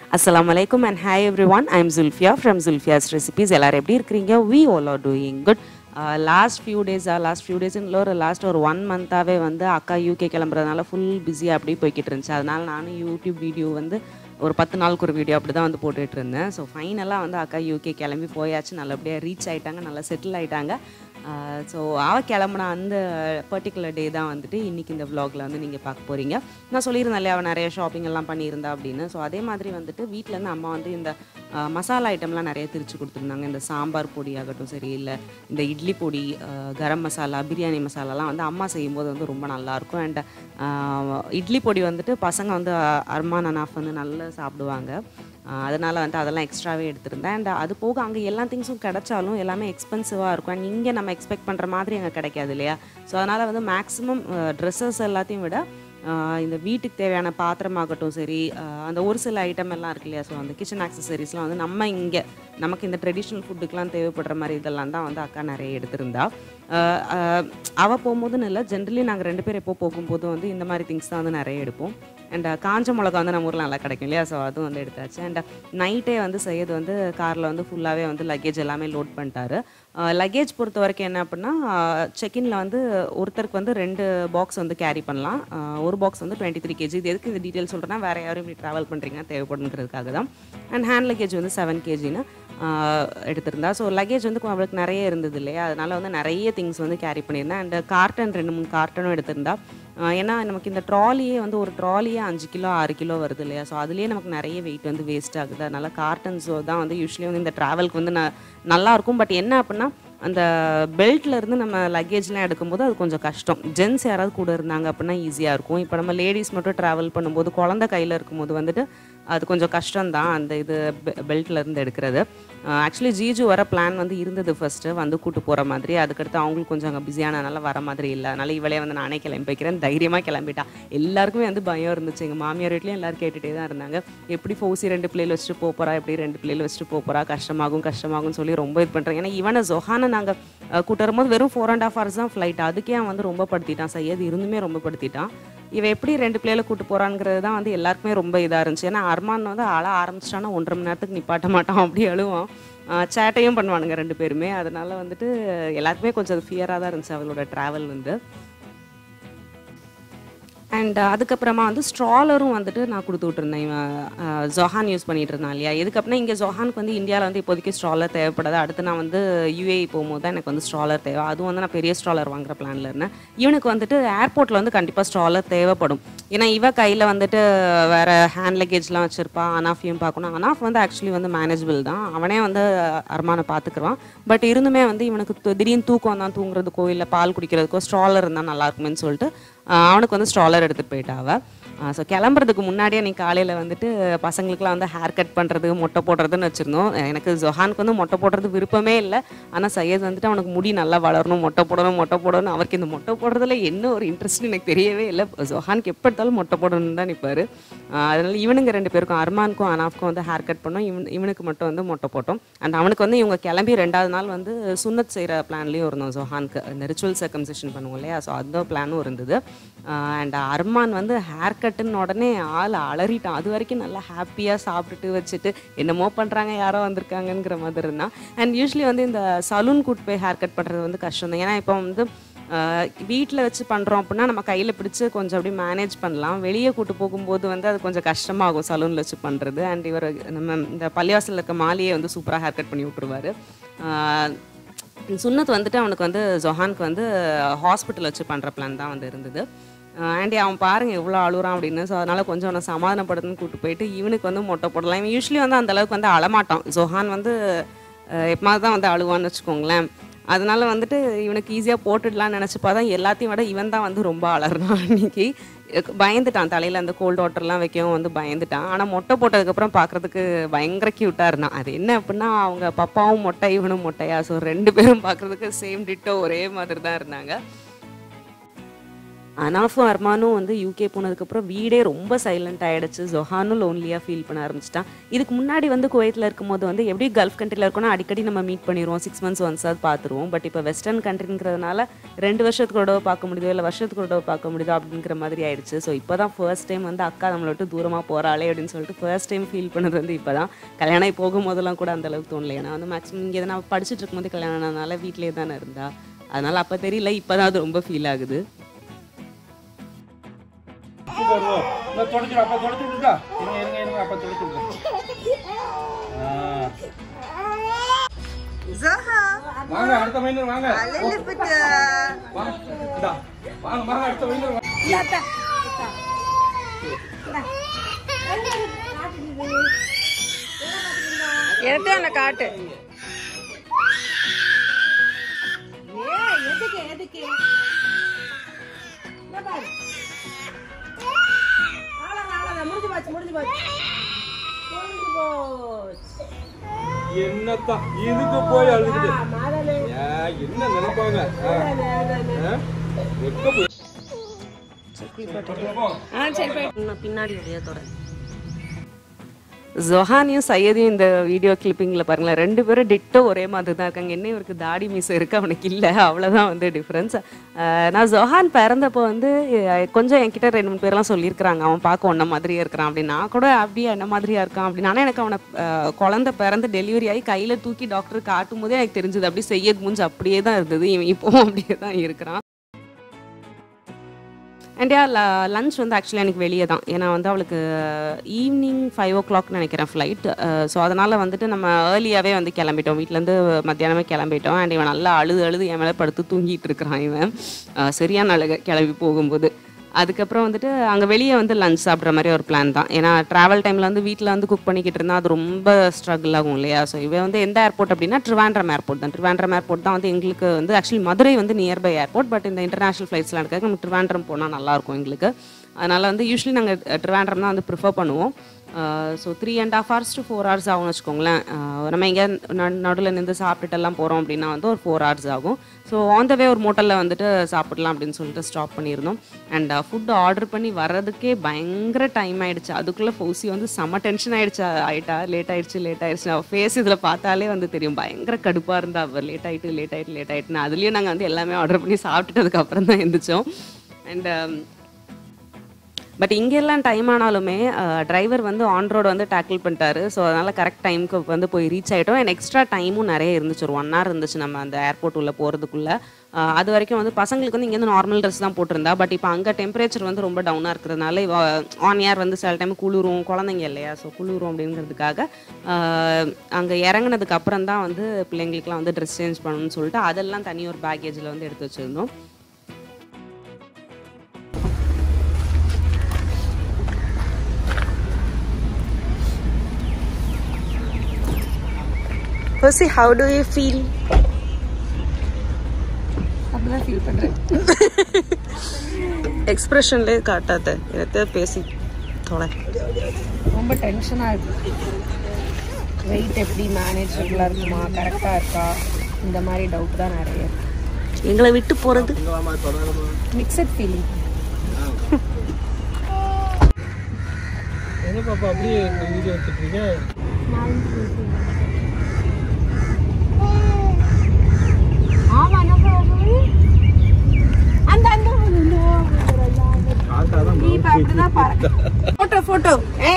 அஸ்ஸலாமு அலைக்கும் and hi everyone I am Zulfiya from Zulfiya's recipes எல்லாரும் எப்படி இருக்கிறீங்க we all are doing good last few டேஸா லாஸ்ட் ஃபியூ டேஸ் இல்லை ஒரு லாஸ்ட் ஒரு ஒன் மந்த்தாகவே வந்து அக்கா யூகே கிளம்புறதுனால ஃபுல் பிஸியாக அப்படியே போய்கிட்டு இருந்துச்சு அதனால நானும் யூடியூப் வீடியோ வந்து ஒரு பத்து நாளுக்கு ஒரு வீடியோ அப்படி தான் வந்து போட்டுட்டு இருந்தேன் ஸோ ஃபைனலாக வந்து அக்கா யூகே கிளம்பி போயாச்சு நல்லபடியாக ரீச் ஆயிட்டாங்க நல்லா செட்டில் ஆயிட்டாங்க ஸோ அவ கிளம்புன அந்த பர்டிகுலர் டே தான் வந்துட்டு இன்றைக்கி இந்த vlogல வந்து நீங்கள் பார்க்க போகிறீங்க நான் சொல்லியிருந்தேன் இல்லையா அவள் நிறைய ஷாப்பிங் எல்லாம் பண்ணியிருந்தா அப்படின்னு ஸோ அதே மாதிரி வந்துட்டு வீட்டிலேருந்து அம்மா வந்து இந்த அஹ், மசாலா ஐட்டம்லாம் நிறைய திரிச்சு கொடுத்துருந்தாங்க இந்த சாம்பார் பொடி ஆகட்டும் சரி இல்லை இந்த இட்லி பொடி அஹ், கரம் மசாலா பிரியாணி மசாலாலாம் வந்து அம்மா செய்யும்போது வந்து ரொம்ப நல்லாயிருக்கும் அண்ட் இட்லி பொடி வந்துட்டு பசங்க வந்து அஹ், அர்மான் அனாஃப் வந்து நல்லா சாப்பிடுவாங்க ஆஹ் அதனால வந்துட்டு அதெல்லாம் எக்ஸ்ட்ராவே எடுத்திருந்தேன் அண்ட் அது போக அங்கே எல்லா திங்ஸும் கிடைச்சாலும் எல்லாமே எக்ஸ்பென்சிவாக இருக்கும் அண்ட் இங்கே நம்ம எக்ஸ்பெக்ட் பண்ணுற மாதிரி அங்கே கிடைக்காது இல்லையா ஸோ அதனால் வந்து மேக்ஸிமம் ட்ரெஸ்ஸஸ் எல்லாத்தையும் விட ஆஹ் இந்த வீட்டுக்கு தேவையான பாத்திரமாகட்டும் சரி ஆஹ் அந்த ஒரு சில ஐட்டம் எல்லாம் இருக்கு இல்லையா ஸோ அந்த கிச்சன் ஆக்சசரிஸ்லாம் வந்து நம்ம இங்கே நமக்கு இந்த ட்ரெடிஷ்னல் ஃபுட்டுக்கெலாம் தேவைப்படுற மாதிரி இதெல்லாம் தான் வந்து அக்கா நிறைய எடுத்திருந்தா ஆஹ் ஆஹ் அவ போகும்போதுன்னு இல்லை ஜென்ரலி நாங்கள் ரெண்டு பேர் எப்போ போகும்போது வந்து இந்த மாதிரி திங்ஸ் தான் வந்து நிறைய எடுப்போம் அண்ட் காஞ்ச மிளகா வந்து நம்ம ஊரில் நல்லா கிடைக்கும் இல்லையா ஸோ அதுவும் வந்து எடுத்தாச்சு அண்ட் நைட்டே வந்து செய்யது வந்து காரில் வந்து ஃபுல்லாகவே வந்து லக்கேஜ் எல்லாமே லோட் பண்ணிட்டாரு லக்கேஜ் பொறுத்த வரைக்கும் என்ன அப்படின்னா செக்இனில் வந்து ஒருத்தருக்கு வந்து ரெண்டு பாக்ஸ் வந்து கேரி பண்ணலாம் ஆஹ் ஒரு பாக்ஸ் வந்து டுவெண்ட்டி த்ரீ கேஜி இது எதுக்கு இந்த டீட்டெயில் சொல்கிறேன்னா வேறு யாரும் இப்படி ட்ராவல் பண்ணுறீங்க தேவைப்படுங்கிறதுக்காக தான் அண்ட் ஹேண்ட் லக்கேஜ் வந்து செவன் கேஜின்னு எடுத்திருந்தா ஸோ லக்கேஜ் வந்து அவளுக்கு நிறைய இருந்தது இல்லையா அதனால வந்து நிறைய திங்ஸ் வந்து கேரி பண்ணியிருந்தேன் அண்ட் கார்டன் ரெண்டு மூணு கார்ட்டனும் எடுத்திருந்தா ஆஹ் ஏன்னா நமக்கு இந்த ட்ராலியே வந்து ஒரு ட்ராலியே அஞ்சு கிலோ ஆறு கிலோ வருது இல்லையா ஸோ அதுலேயே நமக்கு நிறைய வெயிட் வந்து வேஸ்ட் ஆகுது அதனால கார்ட்டன்ஸ் தான் வந்து யூஸ்வலி வந்து இந்த ட்ராவலுக்கு வந்து ந- நல்லா இருக்கும் பட் என்ன அப்படின்னா அந்த பெல்ட்ல இருந்து நம்ம லக்கேஜ்லாம் எடுக்கும்போது அது கொஞ்சம் கஷ்டம் ஜென்ஸ் யாராவது கூட இருந்தாங்க அப்படின்னா ஈஸியாக இருக்கும் இப்போ நம்ம லேடிஸ் மட்டும் ட்ராவல் பண்ணும்போது குழந்தை கையில் இருக்கும்போது வந்துட்டு அது கொஞ்சம் கஷ்டம்தான் அந்த இது பெல்ட்ல இருந்து எடுக்கிறது ஆக்சுவலி ஜீஜு வர பிளான் வந்து இருந்தது ஃபர்ஸ்ட்டு வந்து கூட்டு போகிற மாதிரி அதுக்கடுத்து அவங்களுக்கு கொஞ்சம் அங்கே பிஸியானனால வர மாதிரி இல்லை அதனால இவளே வந்து நானே கிளம்பி வைக்கிறேன் தைரியமாக கிளம்பிட்டா எல்லாருக்குமே வந்து பயம் இருந்துச்சு எங்கள் மாமியார் வீட்லேயும் எல்லாரும் கேட்டுகிட்டே தான் இருந்தாங்க எப்படி ஃபோசி ரெண்டு பிள்ளைகள் வச்சுட்டு போக போறா எப்படி ரெண்டு பிள்ளைகள் வச்சுட்டு போக போறா கஷ்டமாகும் கஷ்டமாகும்னு சொல்லி ரொம்ப இது பண்ணுறாங்க ஏன்னா இவனை ஜொஹானை நாங்கள் கூட்டு வரும்போது வெறும் ஃபோர் அண்ட் ஹாஃப் ஹவர்ஸ் தான் ஃப்ளைட் அதுக்கே அவன் வந்து ரொம்ப படுத்திட்டான் சையது இருந்துமே ரொம்ப படுத்திட்டான் இவ எப்படி ரெண்டு பிள்ளைகளை கூட்டு போறாங்கிறது தான் வந்து எல்லாருக்குமே ரொம்ப இதாக இருந்துச்சு ஏன்னா அர்மான் வந்து அழ ஆரம்பிச்சிட்டானா ஒன்றரை மணி நேரத்துக்கு நிப்பாட்ட மாட்டான் அப்படி அழுவான் ஆஹ் சேட்டையும் பண்ணுவானுங்க ரெண்டு பேருமே அதனால வந்துட்டு எல்லாருக்குமே கொஞ்சம் ஃபியராக தான் இருந்துச்சு அவளோட ட்ராவல் வந்து அண்ட் அதுக்கப்புறமா வந்து ஸ்ட்ராலரும் வந்துட்டு நான் கொடுத்து விட்டுருந்தேன் இவன் அஹ், ஜொஹான் யூஸ் பண்ணிட்டு இருந்தான் இல்லையா இதுக்கு அப்படின்னா இங்கே ஜொஹானுக்கு வந்து இந்தியாவில் வந்து இப்போதைக்கு ஸ்ட்ராலர் தேவைப்படாது அடுத்து நான் வந்து யூஏஇ போகும்போது தான் எனக்கு வந்து ஸ்ட்ராலர் தேவை அதுவும் வந்து நான் பெரிய ஸ்ட்ராலர் வாங்குற பிளானில் இருந்தேன் இவனுக்கு வந்துட்டு ஏர்போர்ட்டில் வந்து கண்டிப்பாக ஸ்ட்ராலர் தேவைப்படும் ஏன்னா இவ கையில் வந்துட்டு வேற ஹேண்ட் லக்கேஜ்லாம் வச்சிருப்பா அனாஃபையும் பார்க்கணும் அனாஃப் வந்து ஆக்சுவலி வந்து மேனேஜபிள் தான் அவனே வந்து அர்மானை பார்த்துக்குறான் பட் இருந்துமே வந்து இவனுக்கு து- திடீர்னு தூக்கம் தான் தூங்குறதுக்கோ இல்லை பால் குடிக்கிறதுக்கோ ஸ்ட்ராலர் இருந்தால் நல்லா இருக்குமேன்னு சொல்லிட்டு ஆஹ் அவனுக்கு வந்து ஸ்ட்ராலர் எடுத்துகிட்டு போயிட்டா அவ ஸோ கிளம்புறதுக்கு முன்னாடியே நீ காலையில் வந்துட்டு பசங்களுக்குலாம் வந்து ஹேர் கட் பண்ணுறது மொட்டை போடுறதுன்னு வச்சுருந்தோம் எனக்கு ஜொஹானுக்கு வந்து மொட்டை போடுறது விருப்பமே இல்லை ஆனால் சையத் வந்துட்டு அவனுக்கு முடி நல்லா வளரணும் மொட்டை போடணும் மொட்டை போடணும் அவருக்கு இந்த மொட்டை போடுறதுல என்ன ஒரு இன்ட்ரெஸ்ட்னு எனக்கு தெரியவே இல்லை ஜொஹானுக்கு எப்போ எடுத்தாலும் மொட்டை போடணும்னு தான் நிற்பார் அதனால இவனுங்க ரெண்டு பேருக்கும் அர்மானுக்கும் அனாஃப்க்கும் வந்து ஹேர் கட் பண்ணோம் இவன் இவனுக்கு மட்டும் வந்து மொட்டை போட்டோம் அண்ட் அவனுக்கு வந்து இவங்க கிளம்பி ரெண்டாவது நாள் வந்து சுன்னத் செய்கிற பிளான்லேயும் இருந்தோம் ஜொஹானுக்கு இந்த ரிச்சுவல் சர்க்கம்சேஷன் பண்ணுவோம் இல்லையா ஸோ அந்த பிளானும் இருந்தது அண்ட் அர்மான் வந்து ஹேர் கட்டுன்னு உடனே ஆள் அலறிட்டான் அது வரைக்கும் நல்லா ஹாப்பியாக சாப்பிட்டுட்டு வச்சுட்டு என்னமோ பண்ணுறாங்க யாரோ வந்திருக்காங்கங்கிற மாதிரி இருந்தான் அண்ட் யூஸ்வலி வந்து இந்த சலூன் கூட்டு போய் ஹேர் கட் பண்ணுறது வந்து கஷ்டம் தான் ஏன்னா இப்போ வந்து வீட்டில் வச்சு பண்ணுறோம் அப்படின்னா நம்ம கையில் பிடிச்சு கொஞ்சம் அப்படி மேனேஜ் பண்ணலாம் வெளியே கூட்டு போகும்போது வந்து அது கொஞ்சம் கஷ்டமாகும் சலூனில் வச்சு பண்ணுறது அண்ட் இவர் நம்ம இந்த பள்ளிவாசலில் இருக்க மாலியை வந்து சூப்பராக ஹேர் கட் பண்ணி விட்டுருவாரு ஆஹ் சுன்னத் வந்துட்டு அவனுக்கு வந்து ஜொஹானுக்கு வந்து ஹாஸ்பிட்டல் வச்சு பண்ணுற பிளான் தான் வந்து இருந்தது ஆண்டி அவன் பாருங்க எவ்வளோ அழுறான் அப்படின்னு ஸோ அதனால கொஞ்சம் அவனை சமாதானப்படுத்துன்னு கூட்டு போயிட்டு இவனுக்கு வந்து மொட்டை போடலாம் இவன் யூஸ்வலி வந்து அந்த அளவுக்கு வந்து அழமாட்டான் ஜொஹான் வந்து எப்பமாவது தான் வந்து அழுவான்னு வச்சுக்கோங்களேன் அதனால வந்துட்டு இவனுக்கு ஈஸியாக போட்டுடலாம்னு நினச்சி பார்த்தா எல்லாத்தையும் விட இவன் தான் வந்து ரொம்ப அலறான் அன்னைக்கு பயந்துட்டான் தலையில் அந்த கோல்ட் வாட்டர்லாம் வைக்கவும் வந்து பயந்துட்டான் ஆனால் மொட்டை போட்டதுக்கப்புறம் பார்க்குறதுக்கு பயங்கர க்யூட்டாக இருந்தான் அது என்ன அப்படின்னா அவங்க பப்பாவும் மொட்டை இவனும் மொட்டையா ஸோ ரெண்டு பேரும் பார்க்குறதுக்கு சேம் டிட்டோ ஒரே மாதிரி தான் இருந்தாங்க அனாஃபும் அர்மானும் வந்து யூகே போனதுக்கப்புறம் வீடே ரொம்ப சைலண்ட் ஆயிடுச்சு ஜொஹானும் லோன்லியாக ஃபீல் பண்ண ஆரம்பிச்சிட்டான் இதுக்கு முன்னாடி வந்து குவைத்தில் இருக்கும்போது வந்து எப்படி கல்ஃப் கண்ட்ரியில் இருக்கோம்னா அடிக்கடி நம்ம மீட் பண்ணிடுவோம் சிக்ஸ் மந்த்ஸ் ஒன்ஸ் அது பார்த்துருவோம் பட் இப்போ வெஸ்டர்ன் கண்ட்ரிங்கிறதுனால ரெண்டு வருஷத்துக்கு ஒரு தடவை பார்க்க முடியுதோ இல்லை வருஷத்துக்கு ஒரு தடவை பார்க்க முடியுதோ அப்படிங்கிற மாதிரி ஆயிடுச்சு ஸோ இப்போ தான் ஃபர்ஸ்ட் டைம் வந்து அக்கா நம்மளை விட்டு தூரமாக போகிறாளே அப்படின்னு சொல்லிட்டு ஃபர்ஸ்ட் டைம் ஃபீல் பண்ணது வந்து இப்போ தான் கல்யாணம் ஆகி போகும்போதெல்லாம் கூட அந்த அளவுக்கு தோணல ஏன்னா வந்து மேக்ஸிமம் இங்கே நான் படிச்சுட்டு இருக்கும்போது கல்யாணம் ஆனதுனால வீட்டிலே தானே இருந்தா அதனால அப்போ தெரியல இப்போ தான் அது ரொம்ப ஃபீல் ஆகுது வருவோம் இந்த தொடச்சு அப்பா தொடச்சு விட்டுட்டா இருங்க இருங்க இருங்க அப்பா தொடச்சு விட்டுறேன் ஆ. வாங்க அடுத்த மைனர் வாங்க வாங்க இந்தா. வாங்க வாங்க அடுத்த மைனர் வாங்க எடுத்து அந்த காட்டு என்னத்தான் இதுக்கு போய் அழுகுது ஏன், என்ன நினைப்பாங்க ஆ. ஆ? வெக்க போய் ஆ சரி போய் பின்னாடி உடையத்தோட ஜொஹானியும் சையதையும் இந்த வீடியோ கிளிப்பிங்கில் பாருங்களேன் ரெண்டு பேரும் டிட்டோ ஒரே மாதிரி தான் இருக்காங்க என்ன இவருக்கு தாடி மீசை இருக்கு அவனுக்கு இல்லை அவ்வளோதான் வந்து டிஃப்ரென்ஸ் நான் ஜொஹான் பிறந்தப்போ வந்து அஹ், கொஞ்சம் என்கிட்ட ரெண்டு மூணு பேர்லாம் சொல்லியிருக்கிறாங்க அவன் பார்க்க ஒன்ன மாதிரியே இருக்கிறான் அப்படின்னு நான் கூட அப்படியே என்ன மாதிரியா இருக்கான் அப்படின்னு ஆனால் எனக்கு அவனை அஹ், குழந்தை பிறந்து டெலிவரி ஆகி கையில் தூக்கி டாக்டர் காட்டும் போதே எனக்கு தெரிஞ்சது அப்படி செய்யது மூஞ்சி அப்படியே தான் இருந்தது இவன் இப்போவும் அப்படியே தான் இருக்கிறான் அண்ட் யா லஞ்ச் வந்து ஆக்சுவலி எனக்கு வெளியே தான் ஏன்னா வந்து அவளுக்கு ஈவினிங் ஃபைவ் ஓ கிளாக் நினைக்கிறேன் ஃப்ளைட் ஸோ அதனால் வந்துட்டு நம்ம ஏர்லியாகவே வந்து கிளம்பிட்டோம் வீட்டிலேருந்து மத்தியானமே கிளம்பிட்டோம் அண்ட் இவன் நல்லா அழுது அழுது என் மேலே படுத்து தூங்கிட்டு இருக்கிறான் இவன் அஹ் சரியான அழுக கிளம்பி போகும்போது அதுக்கப்புறம் வந்துட்டு அங்கே வெளியே வந்து லஞ்ச் சாப்பிட்ற மாதிரி ஒரு பிளான் தான் ஏன்னா ட்ராவல் டைமில் வந்து வீட்டில் வந்து குக் பண்ணிக்கிட்டு இருந்தால் அது ரொம்ப ஸ்ட்ரகிள் ஆகும் இல்லையா ஸோ இவன் வந்து எந்த ஏர்போர்ட் அப்படின்னா ட்ரிவாண்ட்ரம் ஏர்போர்ட் தான் ட்ரிவாண்ட்ரம் ஏர்போர்ட் தான் வந்து எங்களுக்கு வந்து ஆக்சுவலி மதுரை வந்து நியர்பை ஏர்போர்ட் பட் இந்த இன்டர்நேஷனல் ஃப்ளைட்ஸ்லாம் இருக்காது நம்ம ட்ரிவாண்ட்ரம் போனால் நல்லாயிருக்கும் எங்களுக்கு அதனால் வந்து யூஸ்வலி நாங்கள் ட்ரிவாண்ட்ரம் தான் வந்து ப்ரிஃபர் பண்ணுவோம் so three and half hours to four hours ஆகும்னு வச்சுக்கோங்களேன் அஹ் நம்ம எங்கே நடுவில் நின்று சாப்பிட்டுட்டெல்லாம் போகிறோம் அப்படின்னா வந்து ஒரு ஃபோர் ஹவர்ஸ் ஆகும் ஸோ ஆன் த வே ஒரு மோட்டலில் வந்துட்டு சாப்பிடலாம் அப்படின்னு சொல்லிட்டு ஸ்டாப் பண்ணியிருந்தோம் அண்ட் ஃபுட் ஆர்டர் பண்ணி வர்றதுக்கே பயங்கர டைம் ஆயிடுச்சு அதுக்குள்ளே ஃபௌசி வந்து செம்ம டென்ஷன் ஆயிடுச்சு ஆயிட்டா லேட் ஆயிடுச்சு லேட் ஆயிடுச்சு அவள் ஃபேஸ் இதில் பார்த்தாலே வந்து தெரியும் பயங்கர கடுப்பாக இருந்தா அவர் லேட் ஆயிட்டு லேட் ஆயிட்டு லேட் ஆயிட்டுன்னு அதுலேயும் நாங்கள் வந்து எல்லாமே ஆர்டர் பண்ணி சாப்பிட்டுட்டதுக்கு அப்புறம் தான் எழுந்திரிச்சோம் அண்ட் பட் இங்கெல்லாம் டைம் ஆனாலுமே டிரைவர் வந்து ஆன் ரோடு வந்து டேக்கிள் பண்ணிட்டாரு ஸோ அதனால் கரெக்ட் டைமுக்கு வந்து போய் ரீச் ஆகிட்டோம் அண்ட் எக்ஸ்ட்ரா டைமும் நிறைய இருந்துச்சு ஒரு ஒன் ஹவர் இருந்துச்சு நம்ம அந்த ஏர்போர்ட் உள்ள போகிறதுக்குள்ளே அது வரைக்கும் வந்து பசங்களுக்கு வந்து இங்கேருந்து நார்மல் ட்ரெஸ் தான் போட்டிருந்தா பட் இப்போ அங்கே டெம்பரேச்சர் வந்து ரொம்ப டவுனாக இருக்கிறதுனால இவ ஆன் ஏர் வந்து சில டைம் குளிரும் குழந்தைங்க இல்லையா ஸோ குளிரும் அப்படிங்கிறதுக்காக அங்கே இறங்குனதுக்கு அப்புறம் தான் வந்து பிள்ளைங்களுக்குலாம் வந்து ட்ரெஸ் சேஞ்ச் பண்ணணும்னு சொல்லிட்டு அதெல்லாம் தனி ஒரு பேக்கேஜில் வந்து எடுத்து வச்சுருந்தோம் Percy, how do you feel? அப்படிதான் ஃபீல் பண்றேன் எக்ஸ்பிரஷன்லேயே காட்டாத எனக்கு பேசி தொலை ரொம்ப டென்ஷனாக இருக்கு வெயிட் எப்படி மேனேஜபிளாக இருக்குமா கரெக்டாக இருக்கா இந்த மாதிரி டவுட் தான் நிறைய எங்களை விட்டு போகிறது மிக்சட் ஃபீலிங் என்ன பாப்பா அப்படியே வீடியோ எடுத்துக்கிறீங்க ஃபோட்டோ ஃபோட்டோ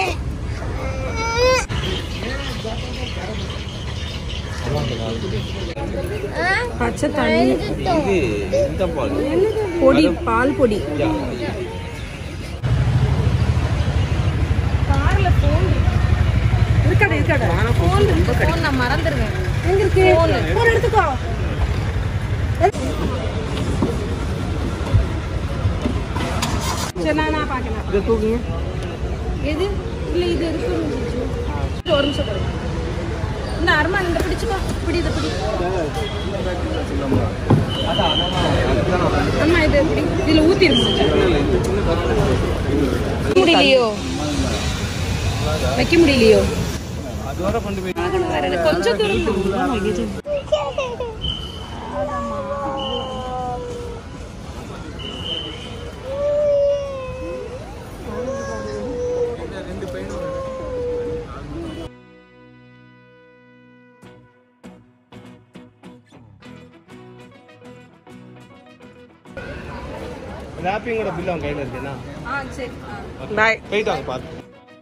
பச்சை தண்ணி இது இந்த பால் பொடி பால் பொடி கார்ல போன் இருக்கடா இருக்கடா போன் போன் நான் மறந்துருவேன் எங்க இருக்கு போன் எடுத்துக்கோ சரி நான் நான் பார்க்கலாம் இதை தூக்குங்க எது இல்ல இது இருக்கு ஒரு நிமிஷம் பாருங்க இந்த அருமா இந்த பிடிச்சுக்கோ பிடி இதை பிடி அம்மா இது பிடி இதுல ஊத்திரு முடியலையோ வைக்க முடியலையோ அது வர கொண்டு போய் கொஞ்சம் தூரம் ராப்பிங்கோட பில் அவங்க கையில் இருக்குண்ணா ஆ சரி பாய் போயிட்டு வாங்க பார்த்து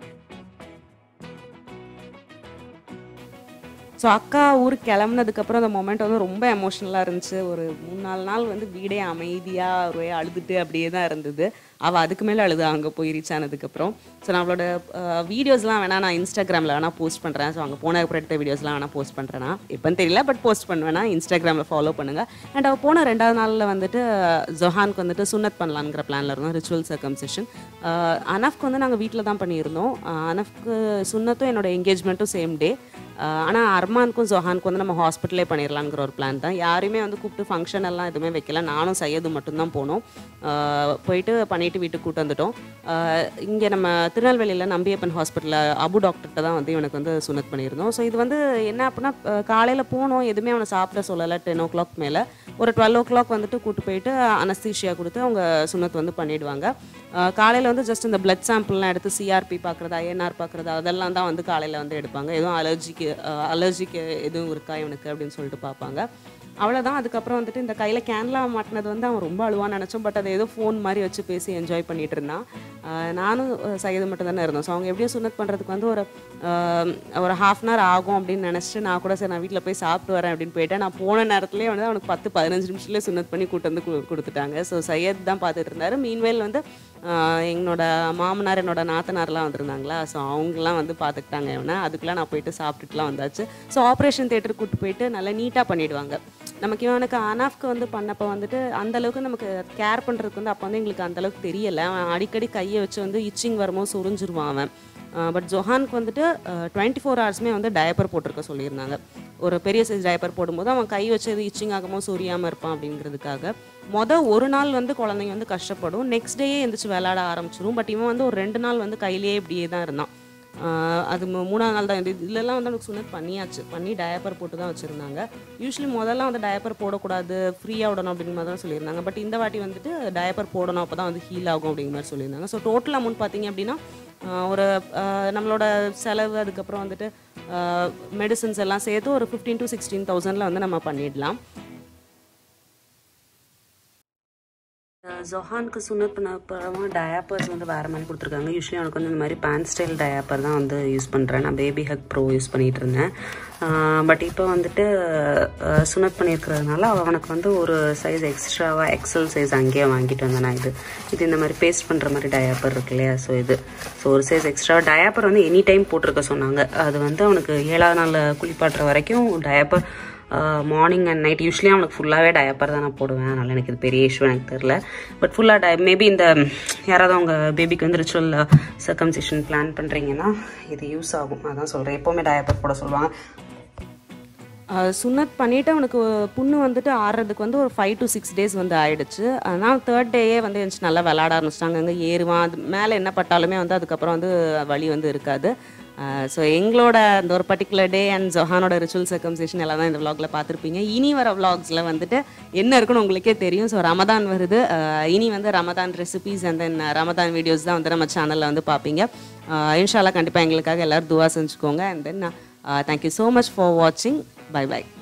ஸோ அக்கா ஊருக்கு கிளம்புனதுக்கப்புறம் அந்த மொமெண்ட் வந்து ரொம்ப எமோஷ்னலாக இருந்துச்சு ஒரு மூணு நாலு நாள் வந்து வீடே அமைதியாக ஒரே அழுதுட்டு அப்படியே தான் இருந்தது அவள் அதுக்கு மேலே அழுது அங்கே போய் ரீச் ஆனதுக்கப்புறம் ஸோ நான் அவளோட வீடியோஸ்லாம் வேணால் நான் இன்ஸ்டாகிராமில் வேணால் போஸ்ட் பண்ணுறேன் ஸோ அங்கே போன அப்புறம் எடுத்த வீடியோஸ்லாம் வேணால் போஸ்ட் பண்ணுறேன்னா எப்போன்னு தெரியல பட் போஸ்ட் பண்ணுவேன்னா இன்ஸ்டாகிராமில் ஃபாலோ பண்ணுங்கள் அண்ட் அவள் போன ரெண்டாவது நாளில் வந்துட்டு ஜொஹானுக்கு வந்துட்டு சுன்னத் பண்ணலாங்கிற பிளானில் இருந்தோம் ரிச்சுவல் சர்க்கம்செஷன் அனஃப்க்கு வந்து நாங்கள் வீட்டில் தான் பண்ணியிருந்தோம் அஹ் அனஃப்க்கு சுன்னத்தும் என்னோட என்கேஜ்மெண்ட்டும் சேம் டே ஆனால் அர்மானுக்கும் ஜொஹானுக்கும் வந்து நம்ம ஹாஸ்பிட்டலே பண்ணிடலாங்கிற ஒரு பிளான் தான் யாரையுமே வந்து கூப்பிட்டு ஃபங்க்ஷன் எல்லாம் எதுவுமே வைக்கல நானும் சையது மட்டும்தான் போனோம் ஆஹ் போயிட்டு பண்ணிட்டு வீட்டுக்கு கூட்டு வந்துட்டோம் இங்கே நம்ம திருநெல்வேலியில் நம்பியப்பன் ஹாஸ்பிட்டலில் அபு டாக்டர்கிட்ட தான் வந்து இவனுக்கு வந்து சுனத் பண்ணியிருந்தோம் ஸோ இது வந்து என்ன அப்படின்னா காலையில் போனோம் எதுவுமே அவனை சாப்பிட சொல்லலை டென் ஓ கிளாக் மேலே ஒரு டுவெல் ஓ கிளாக் வந்துட்டு கூட்டு போயிட்டு அனஸ்தீஷியா கொடுத்து அவங்க சுனத் வந்து பண்ணிடுவாங்க காலையில் வந்து ஜஸ்ட் இந்த பிளட் சாம்பிள்லாம் எடுத்து சிஆர்பி பார்க்குறது ஐஎன்ஆர் பார்க்குறது அதெல்லாம் தான் வந்து காலையில் வந்து எடுப்பாங்க எதுவும் அலர்ஜிக்கு அலர்ஜிக்கு எதுவும் இருக்கா இவனுக்கு அப்படின்னு சொல்லிட்டு பார்ப்பாங்க அவ்வளோதான் அதுக்கப்புறம் வந்துட்டு இந்த கையில் கேன்லாம் மாட்டினது வந்து அவன் ரொம்ப அழுவான்னு நினச்சோம் பட் அதை ஏதோ ஃபோன் மாதிரி வச்சு பேசி என்ஜாய் பண்ணிட்டு இருந்தான் ஆஹ் நானும் அஹ் சையது மட்டும் தானே இருந்தோம் ஸோ அவங்க எப்படியும் சுனத் பண்ணுறதுக்கு வந்து ஒரு ஆஹ் ஒரு ஹாஃப் அன் ஹவர் ஆகும் அப்படின்னு நினச்சிட்டு நான் கூட சரி நான் வீட்டில் போய் சாப்பிட்டு வரேன் அப்படின்னு போயிட்டேன் நான் போன நேரத்துலேயே வந்து அவனுக்கு பத்து பதினஞ்சு நிமிஷத்துலேயே சுனத் பண்ணி கூட்டு வந்து கு- கொடுத்துட்டாங்க ஸோ சையத் தான் பார்த்துட்டு இருந்தாரு மீன்வேல் வந்து ஆஹ் என்னோட மாமனார் என்னோட நாத்தனார்லாம் வந்திருந்தாங்களா ஸோ அவங்களாம் வந்து பார்த்துக்கிட்டாங்க இவனை அதுக்குலாம் நான் போயிட்டு சாப்பிட்டுட்டுலாம் வந்தாச்சு ஸோ ஆப்ரேஷன் தேட்டருக்கு கூட்டு போயிட்டு நல்லா நீட்டாக பண்ணிடுவாங்க நமக்கு இவனுக்கு அனாஃப்க்கு வந்து பண்ணப்போ வந்துட்டு அந்த அளவுக்கு நமக்கு கேர் பண்ணுறதுக்கு வந்து அப்போ வந்து எங்களுக்கு அந்த அளவுக்கு தெரியல அவன் அடிக்கடி கையை வச்சு வந்து இச்சிங் வரும்போது சுரிஞ்சிருவான் அவன் பட் ஜொஹானுக்கு வந்துட்டு டுவெண்ட்டி ஃபோர் ஹவர்ஸுமே வந்து டயப்பர் போட்டிருக்க சொல்லியிருந்தாங்க ஒரு பெரிய சைஸ் டயப்பர் போடும்போது அவன் கை வச்சு அது இச்சிங் ஆகாமல் சொரியாமல் இருப்பான் அப்படிங்கிறதுக்காக மொதல் ஒரு நாள் வந்து குழந்தைங்க வந்து கஷ்டப்படும் நெக்ஸ்ட் டேயே எந்திரிச்சு விளையாட ஆரம்பிச்சிரும் பட் இவன் வந்து ஒரு ரெண்டு நாள் வந்து கையிலேயே இப்படியே தான் இருந்தான் ஆஹ் அது மூ- மூணாவது நாள் தான் இது இதுலலாம் வந்து அவனுக்கு சுனத் பண்ணியாச்சு பண்ணி டயப்பர் போட்டு தான் வச்சுருந்தாங்க யூஸ்வலி முதல்ல வந்து டயப்பர் போடக்கூடாது ஃப்ரீயாக விடணும் அப்படிங்கிற மாதிரி தான் சொல்லியிருந்தாங்க பட் இந்த வாட்டி வந்துட்டு டயப்பர் போடணும் அப்போ தான் வந்து ஹீல் ஆகும் அப்படிங்கிற மாதிரி சொல்லியிருந்தாங்க ஸோ டோட்டல் அமௌண்ட் பார்த்தீங்க அப்படின்னா ஆஹ் ஒரு ஆஹ் நம்மளோட செலவு அதுக்கப்புறம் வந்துட்டு மெடிசன்ஸ் எல்லாம் சேர்த்து ஒரு ஃபிஃப்டீன் டு சிக்ஸ்டீன் தௌசண்டில் வந்து நம்ம பண்ணிடலாம் ஜொஹானுக்கு சுனத் பண்ண அப்புறமா டயாப்பர்ஸ் வந்து வேறு மாதிரி கொடுத்துருக்காங்க யூஸ்வலி அவனுக்கு வந்து இந்த மாதிரி பேண்ட் ஸ்டைல் டயாப்பர் தான் வந்து யூஸ் பண்ணுறேன் நான் பேபி ஹக் ப்ரோ யூஸ் பண்ணிகிட்டு இருந்தேன் பட் இப்போ வந்துட்டு ஆஹ் சுனத் பண்ணியிருக்கிறதுனால அவனுக்கு வந்து ஒரு சைஸ் எக்ஸ்ட்ராவாக எக்ஸல் சைஸ் அங்கேயே வாங்கிட்டு வந்தேன் நான் இது இது இந்த மாதிரி பேஸ்ட் பண்ணுற மாதிரி டயாப்பர் இருக்கு இல்லையா ஸோ இது ஸோ ஒரு சைஸ் எக்ஸ்ட்ரா டயாப்பர் வந்து எனி டைம் போட்டிருக்க சொன்னாங்க அது வந்து அவனுக்கு ஏழாவது நாள் குளிப்பாட்டுற வரைக்கும் diaper morning and night usually அவனுக்கு ஃபுல்லாகவே டயப்பர் தான் நான் போடுவேன் அதனால் எனக்கு இது பெரிய இஷ்யூ எனக்கு தெரில பட் ஃபுல்லாக டய மேபி இந்த யாராவது அவங்க பேபிக்கு வந்து ரிச்சுவல் சர்க்கம்சிஷன் பிளான் பண்ணுறீங்கன்னா இது யூஸ் ஆகும் அதான் சொல்கிறேன் எப்போவுமே டயப்பர் போட சொல்லுவாங்க சுன்னத் பண்ணிவிட்டு அவனுக்கு புண்ணு வந்துட்டு ஆடுறதுக்கு வந்து ஒரு ஃபைவ் டு சிக்ஸ் டேஸ் வந்து ஆயிடுச்சு ஆனால் தேர்ட் டேயே வந்து எழுந்துச்சு நல்லா விளாட ஆரம்பிச்சிட்டாங்க அங்கே ஏறுவான் அது மேலே என்ன பட்டாலுமே வந்து அதுக்கப்புறம் வந்து வலி வந்து இருக்காது ஸோ எங்களோட அந்த ஒரு பர்டிகுலர் டே அண்ட் ஜொஹானோட ரிச்சுவல் சர்க்கம்சேஷன் எல்லாம் தான் இந்த vlogல பார்த்துருப்பீங்க இனி வர vlogsல வந்துட்டு என்ன இருக்குன்னு உங்களுக்கே தெரியும் ஸோ ரமதான் வருது அஹ் இனி வந்து Ramadan recipes and then Ramadan videos தான் வந்து நம்ம சேனலில் வந்து பார்ப்பீங்க இன்ஷால்லா கண்டிப்பாக எங்களுக்காக எல்லோரும் துவா செஞ்சுக்கோங்க and then thank you so much for வாட்சிங் பை பை